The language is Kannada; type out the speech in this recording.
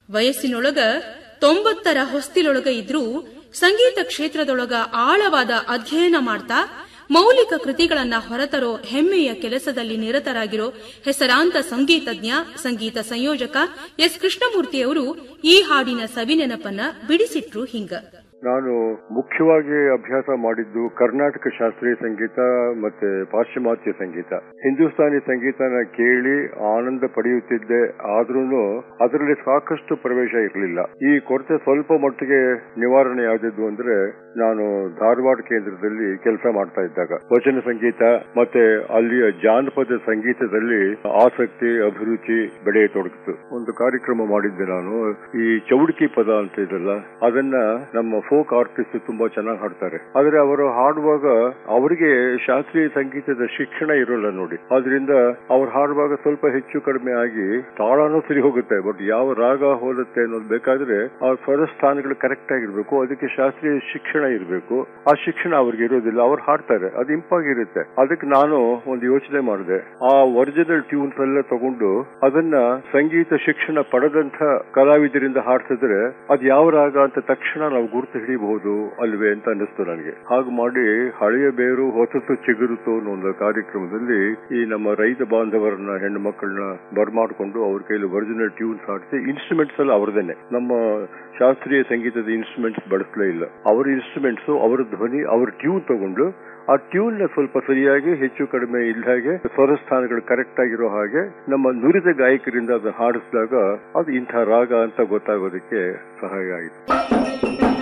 ವಯಸ್ಸಿನೊಳಗ ತೊಂಬತ್ತರ ಹೊಸ್ತಿಲೊಳಗ ಇದ್ರೂ ಸಂಗೀತ ಕ್ಷೇತ್ರದೊಳಗ ಆಳವಾದ ಅಧ್ಯಯನ ಮಾಡ್ತಾ ಮೌಲಿಕ ಕೃತಿಗಳನ್ನ ಹೊರತರೋ ಹೆಮ್ಮೆಯ ಕೆಲಸದಲ್ಲಿ ನಿರತರಾಗಿರೋ ಹೆಸರಾಂತ ಸಂಗೀತಜ್ಞ ಸಂಗೀತ ಸಂಯೋಜಕ ಎಸ್ ಕೃಷ್ಣಮೂರ್ತಿಯವರು ಈ ಹಾಡಿನ ಸವಿನೆನಪನ್ನ ಬಿಡಿಸಿಟ್ರು ಹಿಂಗ ನಾನು ಮುಖ್ಯವಾಗಿ ಅಭ್ಯಾಸ ಮಾಡಿದ್ದು ಕರ್ನಾಟಕ ಶಾಸ್ತ್ರೀಯ ಸಂಗೀತ ಮತ್ತೆ ಪಾಶ್ಚಿಮಾತ್ಯ ಸಂಗೀತ ಹಿಂದೂಸ್ತಾನಿ ಸಂಗೀತನ ಕೇಳಿ ಆನಂದ ಪಡೆಯುತ್ತಿದ್ದೆ ಆದ್ರೂ ಅದರಲ್ಲಿ ಸಾಕಷ್ಟು ಪ್ರವೇಶ ಇರಲಿಲ್ಲ ಈ ಕೊರತೆ ಸ್ವಲ್ಪ ಮಟ್ಟಿಗೆ ನಿವಾರಣೆ ಆದದ್ದು ಅಂದ್ರೆ ನಾನು ಧಾರವಾಡ ಕೇಂದ್ರದಲ್ಲಿ ಕೆಲಸ ಮಾಡ್ತಾ ಇದ್ದಾಗ ವಚನ ಸಂಗೀತ ಮತ್ತೆ ಅಲ್ಲಿಯ ಜಾನಪದ ಸಂಗೀತದಲ್ಲಿ ಆಸಕ್ತಿ ಅಭಿರುಚಿ ಬೆಳೆಯತೊಡಗಿತು ಒಂದು ಕಾರ್ಯಕ್ರಮ ಮಾಡಿದ್ದೆ ನಾನು ಈ ಚೌಡಿಕಿ ಪದ ಅಂತ ಇದಲ್ಲ ಅದನ್ನ ನಮ್ಮ ಫೋಕ್ ಆರ್ಟಿಸ್ಟ್ ತುಂಬಾ ಚೆನ್ನಾಗಿ ಹಾಡ್ತಾರೆ ಆದ್ರೆ ಅವರು ಹಾಡುವಾಗ ಅವರಿಗೆ ಶಾಸ್ತ್ರೀಯ ಸಂಗೀತದ ಶಿಕ್ಷಣ ಇರೋಲ್ಲ ನೋಡಿ ಆದ್ರಿಂದ ಅವ್ರು ಹಾಡುವಾಗ ಸ್ವಲ್ಪ ಹೆಚ್ಚು ಕಡಿಮೆ ಆಗಿ ತಾಳನೂ ಸರಿ ಹೋಗುತ್ತೆ ಬಟ್ ಯಾವ ರಾಗ ಹೋಲುತ್ತೆ ಅನ್ನೋದು ಬೇಕಾದ್ರೆ ಆ ಸ್ವರ ಸ್ಥಾನಗಳು ಕರೆಕ್ಟ್ ಆಗಿರ್ಬೇಕು ಅದಕ್ಕೆ ಶಾಸ್ತ್ರೀಯ ಶಿಕ್ಷಣ ಇರಬೇಕು ಆ ಶಿಕ್ಷಣ ಅವ್ರಿಗೆ ಇರೋದಿಲ್ಲ ಅವ್ರು ಹಾಡ್ತಾರೆ ಅದು ಇಂಪಾಗಿರುತ್ತೆ ಅದಕ್ಕೆ ನಾನು ಒಂದು ಯೋಚನೆ ಮಾಡಿದೆ ಆ ಒರಿಜಿನಲ್ ಟ್ಯೂನ್ಸ್ ಎಲ್ಲ ತಗೊಂಡು ಅದನ್ನ ಸಂಗೀತ ಶಿಕ್ಷಣ ಪಡೆದಂತ ಕಲಾವಿದರಿಂದ ಹಾಡ್ತಿದ್ರೆ ಅದು ಯಾವ ರಾಗ ಅಂತ ತಕ್ಷಣ ನಾವು ಗುರುತು ಹಿಡಿಬಹುದು ಅಲ್ವೇ ಅಂತ ಅನ್ನಿಸ್ತು ನನಗೆ ಹಾಗೆ ಮಾಡಿ ಹಳೆಯ ಬೇರು ಹೊಸತು ಚಿಗುರುತು ಅನ್ನೋ ಒಂದು ಕಾರ್ಯಕ್ರಮದಲ್ಲಿ ಈ ನಮ್ಮ ರೈತ ಬಾಂಧವರನ್ನ ಹೆಣ್ಣು ಮಕ್ಕಳನ್ನ ಬರ್ಮಾಡ್ಕೊಂಡು ಅವ್ರ ಕೈಲಿ ಒರಿಜಿನಲ್ ಟ್ಯೂನ್ಸ್ ಹಾಡಿಸಿ ಇನ್ಸ್ಟ್ರೂಮೆಂಟ್ಸ್ ಎಲ್ಲ ಅವರದೇನೆ ನಮ್ಮ ಶಾಸ್ತ್ರೀಯ ಸಂಗೀತದ ಇನ್ಸ್ಟ್ರೂಮೆಂಟ್ಸ್ ಬಳಸಲೇ ಇಲ್ಲ ಅವರ ಇನ್ಸ್ಟ್ರೂಮೆಂಟ್ಸ್ ಅವರ ಧ್ವನಿ ಅವ್ರ ಟ್ಯೂನ್ ತಗೊಂಡು ಆ ಟ್ಯೂನ್ ನ ಸ್ವಲ್ಪ ಸರಿಯಾಗಿ ಹೆಚ್ಚು ಕಡಿಮೆ ಇಲ್ಲ ಹಾಗೆ ಸ್ವರಸ್ಥಾನಗಳು ಕರೆಕ್ಟ್ ಆಗಿರೋ ಹಾಗೆ ನಮ್ಮ ನುರಿತ ಗಾಯಕರಿಂದ ಅದನ್ನ ಹಾಡಿಸಿದಾಗ ಅದು ಇಂಥ ರಾಗ ಅಂತ ಗೊತ್ತಾಗೋದಕ್ಕೆ ಸಹಾಯ ಆಯಿತು